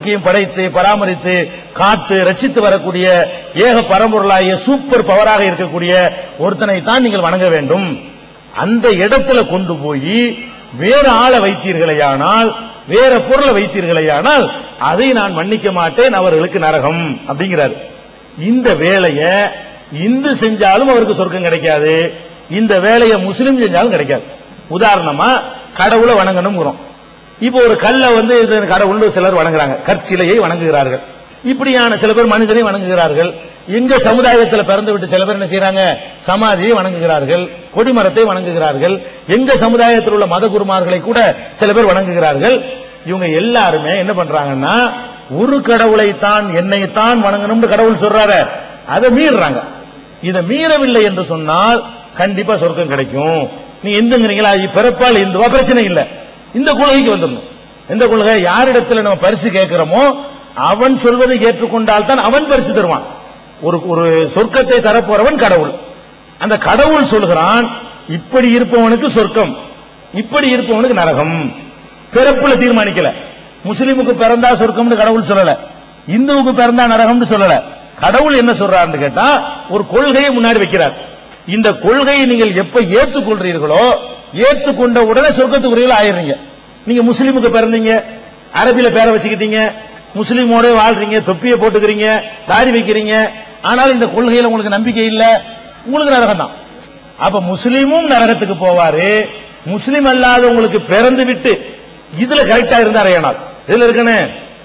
இயற்கையும் படைத்து பராமரித்து காத்து ரட்சித்து வரக்கூடிய ஏக பரம்பொருளாகிய சூப்பர் பவராக இருக்கக்கூடிய ஒருத்தனை தான் நீங்கள் வணங்க வேண்டும் அந்த இடத்துல கொண்டு போய் வேற ஆளை வைத்தீர்களேயானால் வேற பொருளை வைத்தீர்களேயானால் அதை நான் மன்னிக்க மாட்டேன் அவர்களுக்கு நரகம் அப்படிங்கிறாரு இந்த வேலையை இந்து செஞ்சாலும் அவருக்கு சொர்க்கம் கிடைக்காது இந்த வேலையை முஸ்லிம் செஞ்சாலும் கிடைக்காது உதாரணமா கடவுளை வணங்கணுங்கிறோம் இப்போ ஒரு கல்லை வந்து இது கடவுள்னு சிலர் வணங்குறாங்க கற்சிலையை வணங்குகிறார்கள் இப்படியான சில பேர் மனிதனை வணங்குகிறார்கள் எங்க சமுதாயத்தில் பிறந்து விட்டு சில பேர் என்ன செய்யறாங்க சமாதியை வணங்குகிறார்கள் கொடிமரத்தை வணங்குகிறார்கள் எங்க சமுதாயத்தில் உள்ள மத குருமார்களை கூட சில பேர் வணங்குகிறார்கள் இவங்க எல்லாருமே என்ன பண்றாங்கன்னா ஒரு கடவுளை தான் என்னை தான் வணங்கணும்னு கடவுள் சொல்றாரு அதை மீறுறாங்க இதை மீறவில்லை என்று சொன்னால் கண்டிப்பா சொர்க்கம் கிடைக்கும் நீ இந்துங்கிறீங்களா இது பிறப்பால் இந்துவா பிரச்சனை இல்ல இந்த கொள்கைக்கு வந்துடணும் இந்த கொள்கை யாரிடத்துல நம்ம பரிசு கேட்கிறோமோ அவன் சொல்வதை ஏற்றுக்கொண்டால் தான் அவன் பரிசு தருவான் ஒரு ஒரு சொர்க்கத்தை தரப்போறவன் கடவுள் அந்த கடவுள் சொல்கிறான் இப்படி இருப்பவனுக்கு சொர்க்கம் இப்படி இருப்பவனுக்கு நரகம் பிறப்புல தீர்மானிக்கல முஸ்லிமுக்கு பிறந்தா சொர்க்கம்னு கடவுள் சொல்லல இந்துவுக்கு பிறந்தா நரகம்னு சொல்லல கடவுள் என்ன சொல்றாருன்னு கேட்டா ஒரு கொள்கையை முன்னாடி வைக்கிறார் இந்த கொள்கையை நீங்கள் எப்ப ஏற்றுக்கொள்றீர்களோ ஏற்றுக்கொண்ட உடனே சொர்க்கத்துக்குரியல ஆயிடுறீங்க நீங்க முஸ்லீமுக்கு பிறந்தீங்க அரபில பேரை வச்சுக்கிட்டீங்க முஸ்லீமோட வாழ்றீங்க தொப்பியை போட்டுக்கிறீங்க தாடி வைக்கிறீங்க ஆனால் இந்த கொள்கையில உங்களுக்கு நம்பிக்கை இல்ல உங்களுக்கு நரகம் தான் அப்ப முஸ்லீமும் நரகத்துக்கு போவாரு முஸ்லீம் அல்லாத உங்களுக்கு பிறந்து விட்டு இதுல கரெக்டா இருந்தார் ஏனால் இதுல இருக்கனே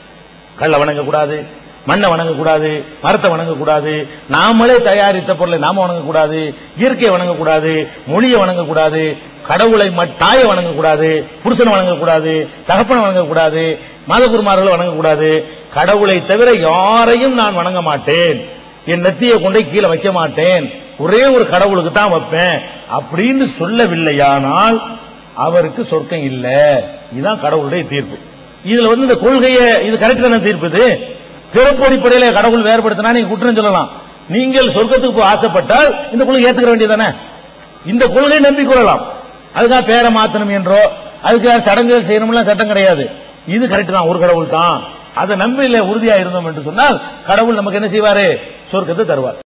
கல்ல வணங்க கூடாது மண்ணை வணங்க கூடாது மரத்தை வணங்க கூடாது நாமளே தயாரித்த பொருளை நாம வணங்க கூடாது இயற்கையை வணங்க கூடாது மொழியை வணங்க கூடாது கடவுளை மட்- தாயை வணங்க கூடாது புருஷனை வணங்க கூடாது தகப்பனை வணங்க கூடாது மதகுருமார்களை வணங்க கூடாது கடவுளை தவிர யாரையும் நான் வணங்க மாட்டேன் என் நெத்தியை கொண்டு கீழே வைக்க மாட்டேன் ஒரே ஒரு கடவுளுக்கு தான் வைப்பேன் அப்படின்னு சொல்லவில்லையானால் அவருக்கு சொர்க்கம் இல்ல இதுதான் கடவுளுடைய தீர்ப்பு இதுல வந்து இந்த கொள்கையை இது கரெக்ட் தானே தீர்ப்பு இது பிறப்பு அடிப்படையில கடவுள் வேறுபடுத்தினா நீங்க குற்றம் சொல்லலாம் நீங்கள் சொர்க்கத்துக்கு போய் ஆசைப்பட்டால் இந்த கொள்கை ஏத்துக்கிற வேண்டியதானே இந்த கொள்கை நம்பிக்கொள்ளலாம் அதுக்காக பேரை மாத்தணும் என்றோ அதுக்காக சடங்குகள் செய்யணும்லாம் சட்டம் கிடையாது இது கரெக்ட் தான் ஒரு கடவுள் தான் அதை நம்பில உறுதியா இருந்தோம் என்று சொன்னால் கடவுள் நமக்கு என்ன செய்வாரு சொர்க்கத்தை தருவார்